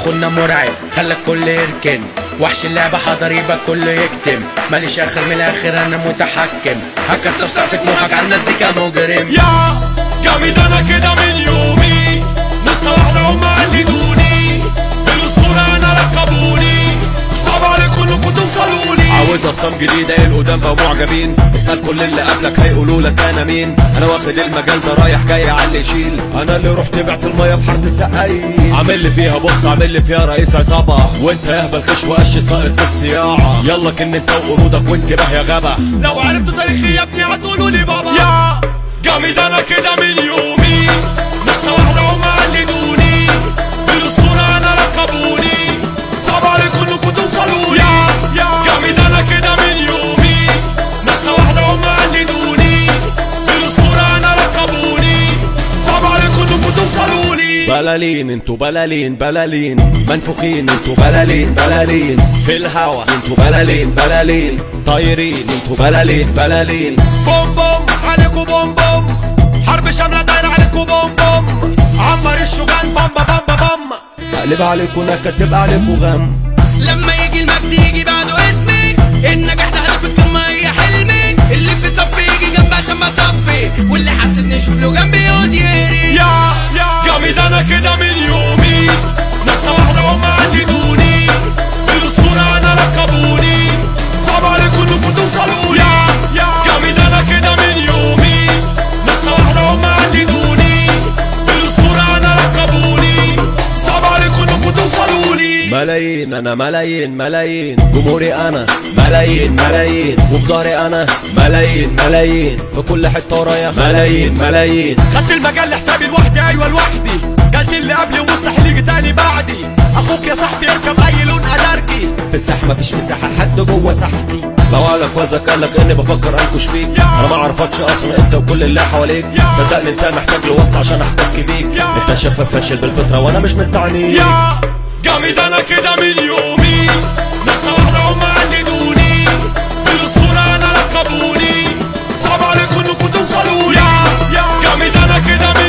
اخونا مرعب خلى الكل يركن وحش اللعبة حضر يبقى كله يكتم ماليش اخر من الاخر انا متحكم هكسر سقف طموحك على الناس دي كمجرم يا جامد انا كده من يومي نص واحدة هم قلدوني بالاسطورة انا ركبوني صعب عليكم انكم توصلوا لي عاوز اخصام جديدة القدام بقوا معجبين اسأل كل اللي قبلك هيقولوا لك انا مين انا واخد المجال ده رايح جاي على اللي يشيل انا اللي رحت بعت المية في حارة السقايين عامل لي فيها بص عامل لي فيها رئيس عصابة وانت يهبل خش وقش ساقط في الصياعة يلا كن انت وقرودك وانتباه يا غبا لو عرفتوا تاريخي يا ابني هتقولوا لي بابا يا جامد انا كده من يومي نص واحدة هم قلدوني بالاسطورة انا ركبوني صعب عليكم انكم توصلوا لي يا جامد انا كده من يومي نص واحدة هم قلدوني بالاسطورة انا ركبوني صعب عليكم انكم توصلوا لي بلالين انتوا بلالين بلالين منفوخين انتوا بلالين بلالين في الهوا انتوا بلالين بلالين طايرين انتوا بلالين بلالين بوم بوم عليكم بوم بوم حرب شاملة دايرة عليكم بوم بوم عمر الشجان بام بام بام بام اقلب عليكم نكد تبقى عليكم غم لما يجي المجد يجي بعده اسمي النجاح ده هدف القمة هي حلمي اللي في صفي يجي جنبي عشان ما صفي واللي حاسدني يشوف له جنبي يقعد يهري يا يا جامد انا كده من يومي نص واحدة هم قلدوني بالاسطورة انا ركبوني صعب عليكم انكم توصلوا لي يا جامد انا كده من يومي نص واحدة هم قلدوني بالاسطورة انا ركبوني صعب عليكم انكم توصلوا لي ملايين انا ملايين ملايين جمهوري انا ملايين ملايين وفي ظهري انا ملايين ملايين في كل حته ورايا ملايين ملايين خدت المجال لحسابي لوحدي ايوه لوحدي قلت اللي قبلي ومستحيل يجي تاني بعدي اخوك يا صاحبي يركب اي لون ادرجي في الساحه مفيش مساحه لحد جوه ساحتي لو قالك وزك قالك اني بفكر انكش فيك انا ما اعرفكش اصلا انت وكل اللي حواليك صدقني انت محتاج لواسطه عشان احتك بيك انت شفاف فاشل بالفطره وانا مش مستعنيك يا جامد انا كده من يومي نص واحدة هم قلدوني بالاسطورة انا ركبوني صعب عليكم انكم توصلوا لي جامد انا كده من